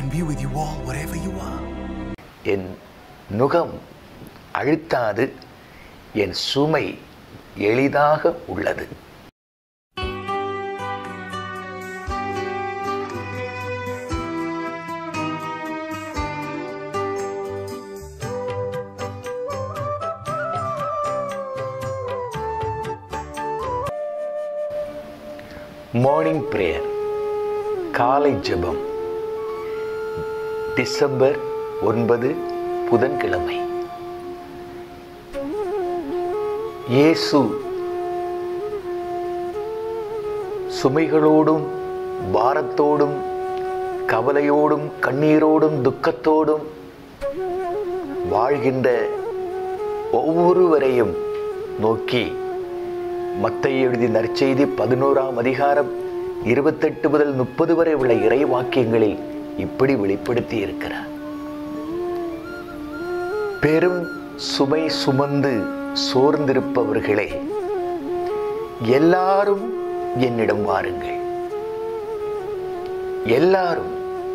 can be with you all wherever you are. என் நுகம் அழுத்தாது என் சுமை எளிதாக உள்ளது மார்னிங் பிரேயர் காலை ஜெபம் டிசம்பர் ஒன்பது புதன்கிழமை இயேசு சுமைகளோடும் பாரத்தோடும் கவலையோடும் கண்ணீரோடும் துக்கத்தோடும் வாழ்கின்ற ஒவ்வொருவரையும் நோக்கி மத்திய எழுதி நற்செய்தி பதினோராம் அதிகாரம் இருபத்தெட்டு முதல் முப்பது வரை உள்ள இறை வாக்கியங்களில் இப்படி வெளிப்படுத்தி இருக்கிறார் பெரும் சுமை சுமந்து சோர்ந்திருப்பவர்களே எல்லாரும் என்னிடம் வாருங்கள் எல்லாரும்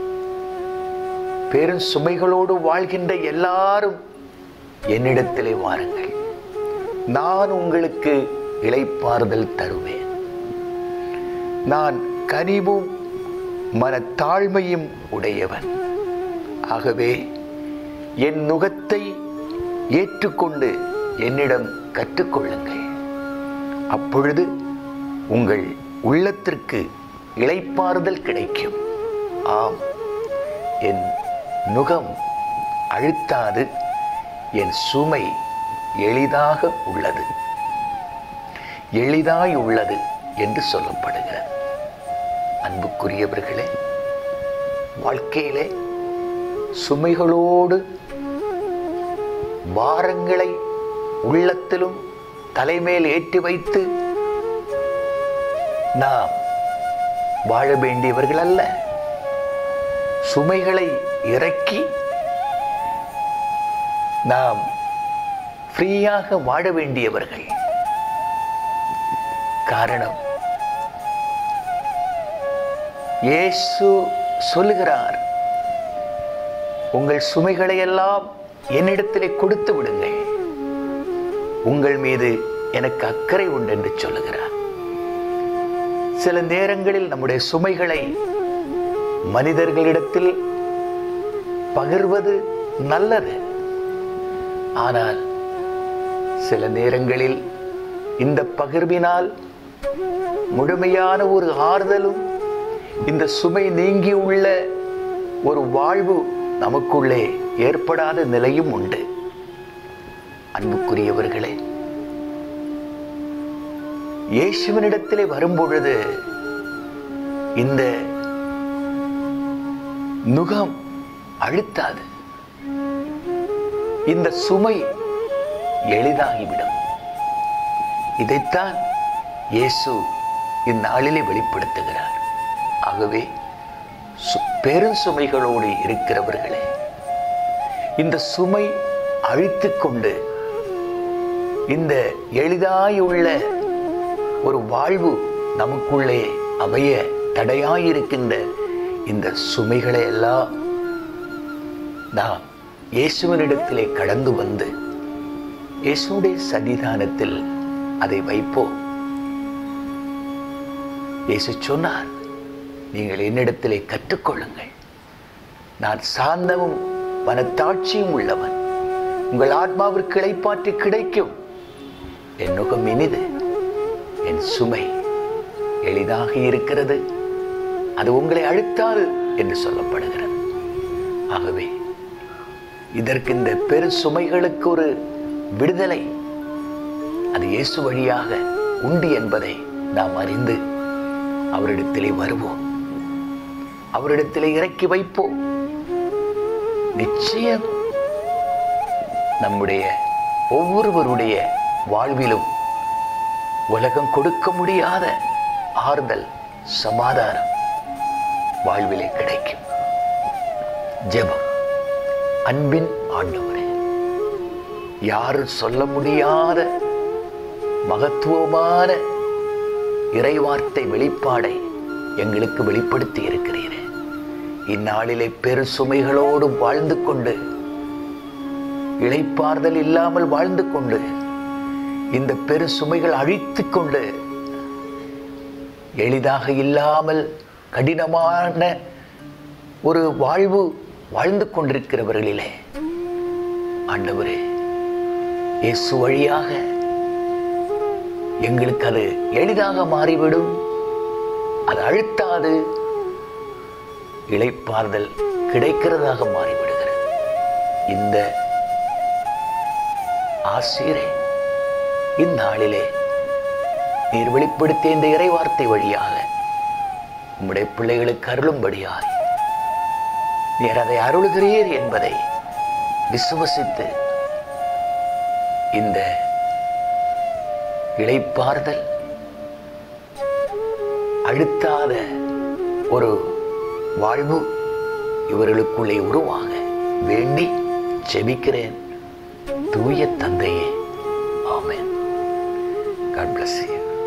பெரும் சுமைகளோடு வாழ்கின்ற எல்லாரும் என்னிடத்திலே வாருங்கள் நான் உங்களுக்கு இளைப்பாறுதல் தருவேன் நான் கனிவும் மனத்தாழ்மையும் உடையவன் ஆகவே என் நுகத்தை ஏற்றுக்கொண்டு என்னிடம் கற்றுக்கொள்ளுங்கள் அப்பொழுது உங்கள் உள்ளத்திற்கு இளைப்பாறுதல் கிடைக்கும் ஆம் என் நுகம் அழுத்தாது என் சுமை எளிதாக உள்ளது எளிதாய் உள்ளது என்று சொல்லப்படுகிறது அன்புக்குரியவர்களே வாழ்க்கையிலே சுமைகளோடு பாரங்களை உள்ளத்திலும் தலைமேல் ஏற்றி வைத்து நாம் வாழ வேண்டியவர்கள் அல்ல சுமைகளை இறக்கி நாம் ஃப்ரீயாக வாழ வேண்டியவர்கள் காரணம் இயேசு சொல்லுகிறார் உங்கள் சுமைகளை எல்லாம் என்னிடத்திலே கொடுத்து விடுங்கள் உங்கள் மீது எனக்கு அக்கறை உண்டு என்று சொல்லுகிறார் சில நேரங்களில் நம்முடைய சுமைகளை மனிதர்களிடத்தில் பகிர்வது நல்லது ஆனால் சில நேரங்களில் இந்த பகிர்வினால் முழுமையான ஒரு ஆறுதலும் இந்த சுமை நீங்கி உள்ள ஒரு வாழ்வு நமக்குள்ளே ஏற்படாத நிலையும் உண்டு அன்புக்குரியவர்களே இயேசுவனிடத்திலே வரும்பொழுது இந்த நுகம் அழுத்தாது இந்த சுமை எளிதாகிவிடும் இதைத்தான் இயேசு இந்நாளிலே வெளிப்படுத்துகிறார் ஆகவே சு- பெரும் சுமைகளோடு இருக்கிறவர்களே இந்த சுமை அழித்துக் கொண்டு இந்த எளிதாயுள்ள ஒரு வாழ்வு நமக்குள்ளே அமைய தடையாயிருக்கின்ற இந்த சுமைகளை எல்லாம் நாம் இயேசுவனிடத்திலே கடந்து வந்து இயேசுடைய சன்னிதானத்தில் அதை வைப்போம் இயேசு சொன்னார் நீங்கள் என்னிடத்திலே கற்றுக்கொள்ளுங்கள் நான் சாந்தமும் மனத்தாட்சியும் உள்ளவன் உங்கள் ஆத்மாவிற்கு இளைப்பாற்றி கிடைக்கும் என் நுகம் இனிது என் சுமை எளிதாக இருக்கிறது அது உங்களை அழுத்தாது என்று சொல்லப்படுகிறது ஆகவே இதற்கு இந்த பெரு சுமைகளுக்கு ஒரு விடுதலை அது இயேசு வழியாக உண்டு என்பதை நாம் அறிந்து அவரிடத்திலே வருவோம் அவரிடத்திலே இறக்கி வைப்போம் நிச்சயம் நம்முடைய ஒவ்வொருவருடைய வாழ்விலும் உலகம் கொடுக்க முடியாத ஆறுதல் சமாதானம் வாழ்விலே கிடைக்கும் ஜெபம் அன்பின் ஆண்டவரே யாரும் சொல்ல முடியாத மகத்துவமான இறைவார்த்தை வெளிப்பாடை எங்களுக்கு வெளிப்படுத்தி இருக்கிறீரே இந்நாளிலே பெரு சுமைகளோடு வாழ்ந்து கொண்டு இளைப்பாறுதல் இல்லாமல் வாழ்ந்து கொண்டு இந்த பெரு சுமைகள் அழித்து கொண்டு எளிதாக இல்லாமல் கடினமான ஒரு வாழ்வு வாழ்ந்து கொண்டிருக்கிறவர்களிலே ஆண்டவரே இயேசு வழியாக எங்களுக்கு அது எளிதாக மாறிவிடும் அது அழுத்தாது இளைப்பாறுதல் கிடைக்கிறதாக மாறிவிடுகிறது இந்த ஆசிரியரை இந்நாளிலே நீர் வெளிப்படுத்திய இந்த இறைவார்த்தை வழியாக உம்முடைய பிள்ளைகளுக்கு அருளும்படியாய் நீர் அதை அருளுகிறீர் என்பதை விசுவசித்து இந்த இளைப்பாறுதல் அழுத்தாத ஒரு வாழ்வு இவர்களுக்குள்ளே உருவாக வேண்டி ஜெபிக்கிறேன் தூய தந்தையே ஆமென் காட் bless you